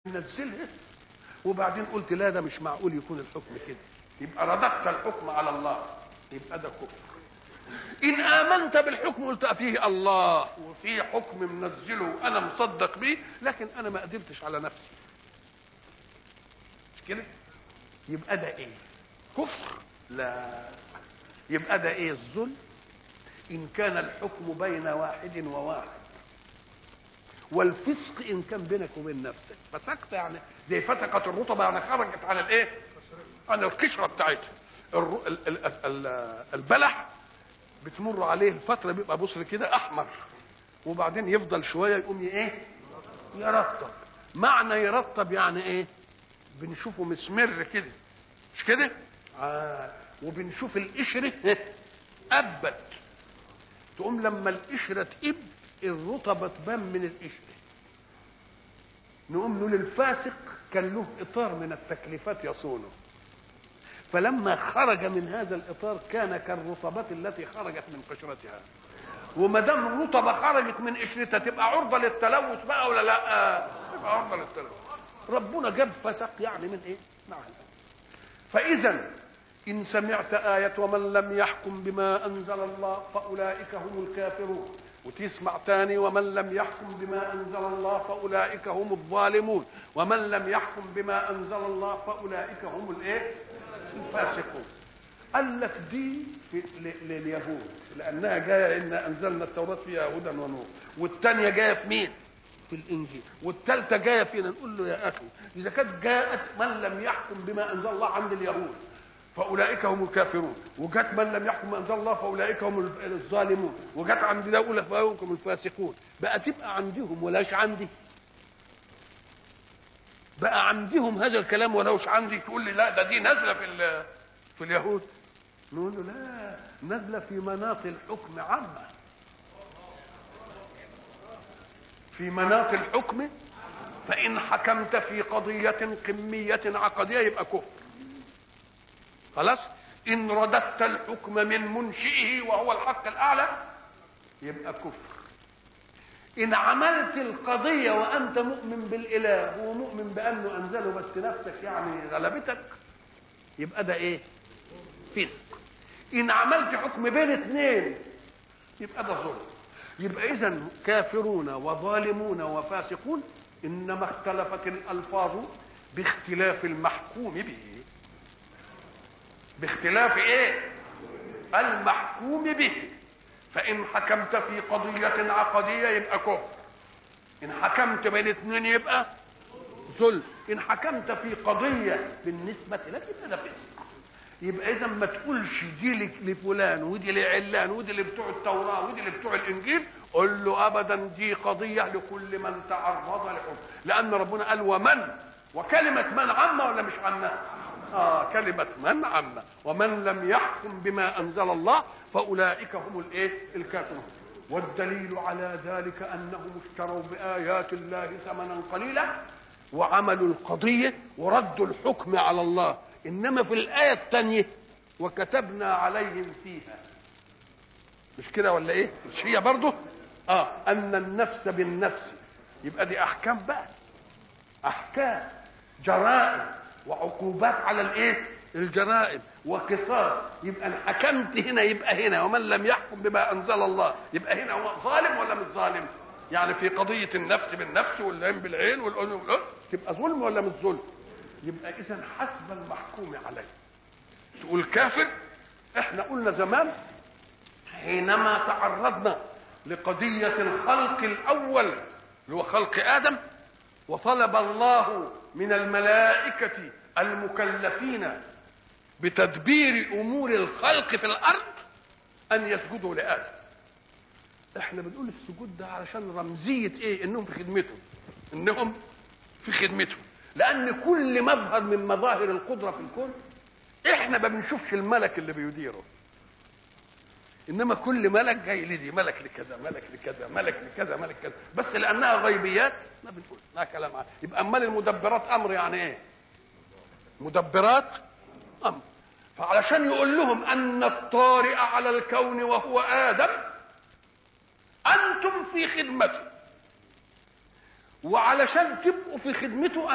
نزلها وبعدين قلت لا ده مش معقول يكون الحكم كده يبقى رددت الحكم على الله يبقى ده كفر ان امنت بالحكم قلت فيه الله وفي حكم منزله انا مصدق بيه لكن انا ما قدرتش على نفسي مش كده يبقى ده ايه كفر لا يبقى ده ايه الظلم ان كان الحكم بين واحد وواحد والفسق ان كان بينك وبين نفسك فسقت يعني زي فتقت الرطبه يعني خرجت على الايه عن القشره بتاعتها الر... ال... ال... ال... البلح بتمر عليه الفتره بيبقى بصر كده احمر وبعدين يفضل شويه يقوم ايه يرطب معنى يرطب يعني ايه بنشوفه مسمر كده مش كده آه. وبنشوف القشره ابت تقوم لما القشره تئب الرطبه تبان من القشره نقوم نقول الفاسق كان له اطار من التكليفات يصونه فلما خرج من هذا الاطار كان كالرطبات التي خرجت من قشرتها وما دام الرطبه خرجت من قشرتها تبقى عرضه للتلوث بقى ولا لا؟ تبقى عرضه للتلوث ربنا جاب فسق يعني من ايه؟ مع فاذا ان سمعت ايه ومن لم يحكم بما انزل الله فاولئك هم الكافرون وتسمع تاني ومن لم يحكم بما انزل الله فاولئك هم الظالمون ومن لم يحكم بما انزل الله فاولئك هم الايه الفاسقون قال لك دي في لليهود لانها جايه ان انزلنا التوراه فيها هدى ونور والثانيه جايه في مين في الانجيل والثالثه جايه فينا نقول له يا اخي اذا كانت جاءت من لم يحكم بما انزل الله عند اليهود فاولئك هم الكافرون وجت من لم يحكم انزل الله فاولئك هم الظالمون وجت عند ده فاولئك هم الفاسقون بقى تبقى عندهم ولاش عندي بقى عندهم هذا الكلام ولوش عندي تقول لي لا ده دي نازله في في اليهود نقول له لا نازله في مناط الحكم عامه في مناط الحكم فان حكمت في قضيه قميه عقديه يبقى كفر خلاص ان رددت الحكم من منشئه وهو الحق الاعلى يبقى كفر ان عملت القضيه وانت مؤمن بالاله ومؤمن بانه انزله بس نفسك يعني غلبتك يبقى ده ايه فسق ان عملت حكم بين اثنين يبقى ده ظلم يبقى اذا كافرون وظالمون وفاسقون انما اختلفت الالفاظ باختلاف المحكوم به باختلاف ايه المحكوم به فان حكمت في قضيه عقديه يبقى كفر ان حكمت بين اثنين يبقى ظلم ان حكمت في قضيه بالنسبه لك يبقى ده فسق يبقى اذا ما تقولش دي لفلان ودي لعلان ودي اللي بتوع التوراه ودي اللي بتوع الانجيل قل له ابدا دي قضيه لكل من تعرض لحكم لان ربنا قال ومن وكلمه من عامه ولا مش عامه آه كلمة من عامة ومن لم يحكم بما أنزل الله فأولئك هم الإيه الكافرون والدليل على ذلك أنهم اشتروا بآيات الله ثمنا قليلا وعملوا القضية وردوا الحكم على الله إنما في الآية الثانية وكتبنا عليهم فيها مش كده ولا إيه مش هي برضه آه أن النفس بالنفس يبقى دي أحكام بقى أحكام جرائم وعقوبات على الايه الجرائم وقصاص يبقى حكمت هنا يبقى هنا ومن لم يحكم بما انزل الله يبقى هنا هو ظالم ولا مش ظالم يعني في قضيه النفس بالنفس والعين بالعين والاذن تبقى ظلم ولا مش ظلم يبقى اذا حسب المحكوم عليه تقول كافر احنا قلنا زمان حينما تعرضنا لقضيه الخلق الاول اللي هو خلق ادم وطلب الله من الملائكة المكلفين بتدبير أمور الخلق في الأرض أن يسجدوا لآدم احنا بنقول السجود ده علشان رمزية ايه انهم في خدمته انهم في خدمته لان كل مظهر من مظاهر القدرة في الكون احنا ما بنشوفش الملك اللي بيديره انما كل ملك جاي لدي ملك لكذا ملك لكذا ملك لكذا ملك كذا بس لانها غيبيات ما بنقول لا كلام عنها يبقى امال المدبرات امر يعني ايه مدبرات امر فعلشان يقول لهم ان الطارئ على الكون وهو ادم انتم في خدمته وعلشان تبقوا في خدمته